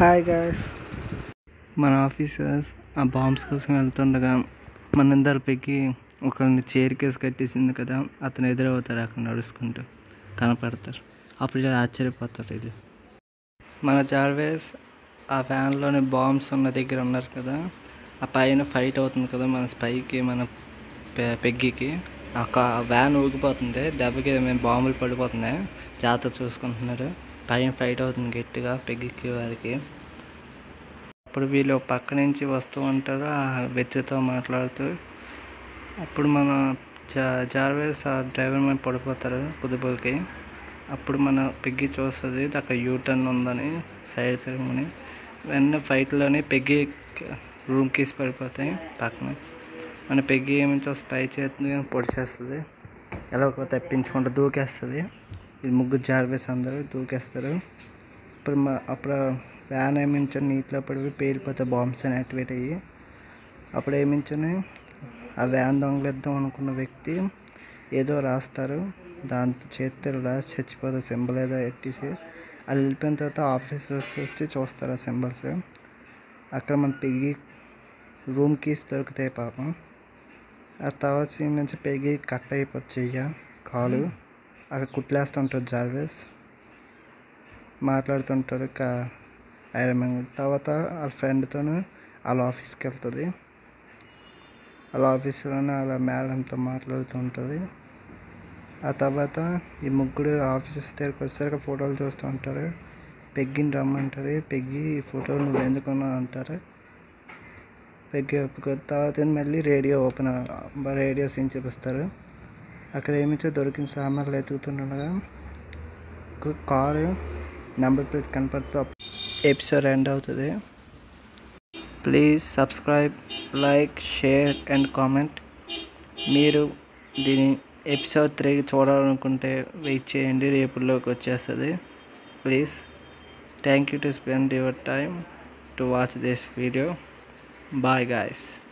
hi guys మన officers ఆ bombs కోసం వెళ్తుండగా మన ఇద్దరు పెక్కి ఒకరిని చైర్ కేసు కట్టేసింది కదా అతను ఎదురవుతారు అక్కడ నడుచుకుంటూ కనపడతారు అప్పుడు ఇలా ఆశ్చర్యపోతారు వీళ్ళు మన జార్వేస్ ఆ వ్యాన్లోని బాంబ్స్ ఉన్న దగ్గర ఉన్నారు కదా ఆ పైన ఫైట్ అవుతుంది కదా మన స్పైకి మన పె- పెగ్గికి ఆ కా- ఆ వ్యాన్ ఊగిపోతుంది దెబ్బకి మేము బాంబులు పడిపోతున్నాయి జాగ్రత్త చూసుకుంటున్నారు పైన ఫైట్ అవుతుంది గట్టిగా పెగ్గికి వారికి అప్పుడు వీళ్ళు పక్క నుంచి వస్తూ ఉంటారు ఆ వ్యక్తితో మాట్లాడుతూ అప్పుడు మన జా జార్వేస్ ఆ డ్రైవర్ మీద పడిపోతారు కుదుపులకి అప్పుడు మన పెగ్గి చూస్తుంది అక్కడ యూటర్న్ ఉందని సైడ్ తిరగమని వెన్న ఫైట్లోనే పెగ్గి రూమ్ కీస్ పడిపోతాయి పక్కన మన పెగ్గి ఏమించో స్పై చేస్తుంది పొడిచేస్తుంది ఎలా ఒక తప్పించుకుంటూ దూకేస్తుంది ఇది ముగ్గురు జార్వేస్ అందరూ దూకేస్తారు ఇప్పుడు మా అప్పుడు వ్యాన్ ఏమించో నీటిలో పడిపోయి పేలిపోతే బాంబ్స్ అని యాక్టివేట్ అయ్యి అప్పుడు ఏమించుని ఆ వ్యాన్ దొంగలిద్దాం అనుకున్న వ్యక్తి ఏదో రాస్తారు దాంతో చేతితో రాసి చచ్చిపోతారు సింబల్ ఏదో ఎట్టేసి అది వెళ్ళిపోయిన తర్వాత ఆఫీసర్స్ వచ్చి చూస్తారు ఆ సింబల్స్ అక్కడ మన పెగి రూమ్ కీస్ దొరుకుతాయి పాపం ఆ తర్వాత సీన్ నుంచి పెగి కట్ అయిపోతుంది చెయ్య కాలు అక్కడ కుట్లేస్తుంటారు జార్వేస్ మాట్లాడుతుంటారు కా ఐరన్ మ్యాన్ తర్వాత వాళ్ళ ఫ్రెండ్తో వాళ్ళ ఆఫీస్కి వెళ్తుంది వాళ్ళ ఆఫీస్లోనే వాళ్ళ మేడంతో మాట్లాడుతూ ఉంటుంది ఆ తర్వాత ఈ ముగ్గురు ఆఫీసెస్ దగ్గరికి వచ్చేసరికి ఫోటోలు చూస్తూ ఉంటారు పెగ్గిని రమ్మంటారు పెగ్గి ఈ ఫోటోలు నువ్వు ఎందుకున్నావు అంటారు పెగ్గి ఒప్పుకో తర్వాత మళ్ళీ రేడియో ఓపెన్ రేడియో సీన్ చూపిస్తారు అక్కడ ఏమిచ్చో దొరికిన సామాన్లు ఎతుకుతుండగా ఒక కారు నెంబర్ ప్లేట్ కనపడుతూ ఎపిసోడ్ ఎండ్ అవుతుంది please subscribe like share and comment మీరు దీని ఎపిసోడ్ త్రీ చూడాలనుకుంటే వెయిట్ చేయండి రేపులోకి వచ్చేస్తుంది please thank you to spend your time to watch this video bye guys